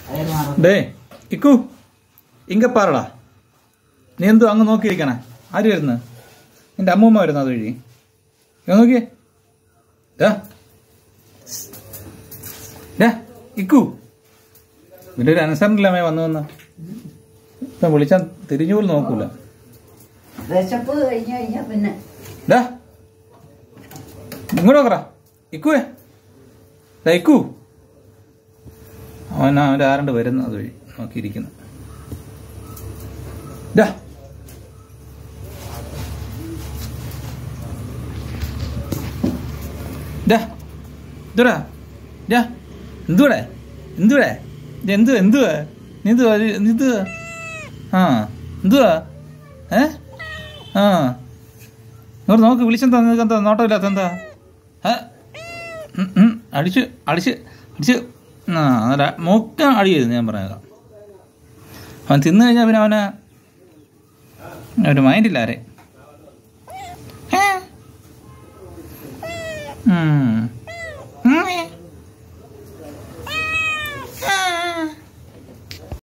അയാൾ മാറും ഡേ ഇക്കു ഇങ്ക പാറടാ നീ എന്തോ അങ്ങ് നോക്കിയിരിക്കണേ ആര് വരുന്നു നിന്റെ അമ്മൂമ്മ വരുന്നു അത് വഴി ഇങ്ങ് നോക്കിയേ ഡാ ഡാ ഇക്കു ഇതിൻ്റെ ഒരു അനുസരണമില്ലാമേ വന്നു വന്ന് ഇപ്പം വിളിച്ചാൽ തിരിഞ്ഞു പോലും നോക്കൂല വിശപ്പ് കഴിഞ്ഞു കഴിഞ്ഞാൽ പിന്നെ ഡാ ഇങ്ങോട്ട് നോക്കറ ഇക്കുവേ ഡാ ഇക്കു അവൻ അവൻ്റെ ആരണ്ട് വരുന്നു അത് വഴി നോക്കിയിരിക്കുന്നു ഡാ ഡാ എന്തുടാ ഡാ എന്തുവിടെ എന്തുവിടെ ഇത് എന്തു എന്തുവാ നീ എന്തുവാ ഇത് നീ എന്തുവാ ആ എന്തുവാ ഏ ആ ഇങ്ങോട്ട് നോക്ക് വിളിച്ചെന്താ നിനക്ക് എന്താ നോട്ടമില്ലാത്ത എന്താ ഏ? ഉം, ഉം, അടിച്ച് അടിച്ച് അടിച്ച് ആ അല്ല മൂക്ക അടി ചെയ്തു ഞാൻ പറഞ്ഞേക്കാം അവൻ തിന്നു കഴിഞ്ഞാൽ പിന്നെ അവന് ഒരു മൈൻഡില്ല ആരെ ഏ? ഉം